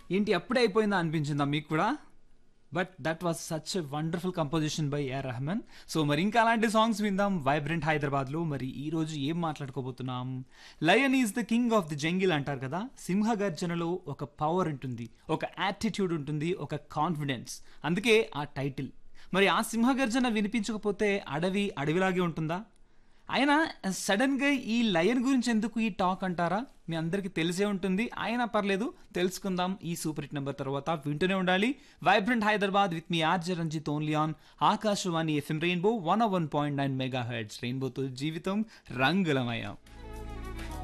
ఏంటి అప్పుడే అయిపోయిందా అనిపించిందా మీకు కూడా but that was such a wonderful composition by A R Rahman so మరి ఇంకా అలాంటి సాంగ్స్ విందాం వైబ్రెంట్ హైదరాబాద్లో మరి ఈ రోజు ఏం మాట్లాడుకోబోతున్నాం lion is the king of the jungle అంటారు కదా సింహ గర్జనలో ఒక పవర్ ఉంటుంది ఒక యాటిట్యూడ్ ఉంటుంది ఒక కాన్ఫిడెన్స్ అందుకే ఆ టైటిల్ మరి ఆ సింహగర్జన వినిపించకపోతే అడవి అడవిలాగే ఉంటుందా ఆయన సడన్ గా ఈ లయన్ గురించి ఎందుకు ఈ టాక్ అంటారా మీ అందరికీ తెలిసే ఉంటుంది ఆయన పర్లేదు తెలుసుకుందాం ఈ సూపర్ హిట్ నెంబర్ తర్వాత వింటూనే ఉండాలి వైబ్రెంట్ హైదరాబాద్ విత్ మీ RJ Ranjith only on Akashvani FM rainbow one one point nine mega hits రెయిన్బోతో జీవితం రంగులమయం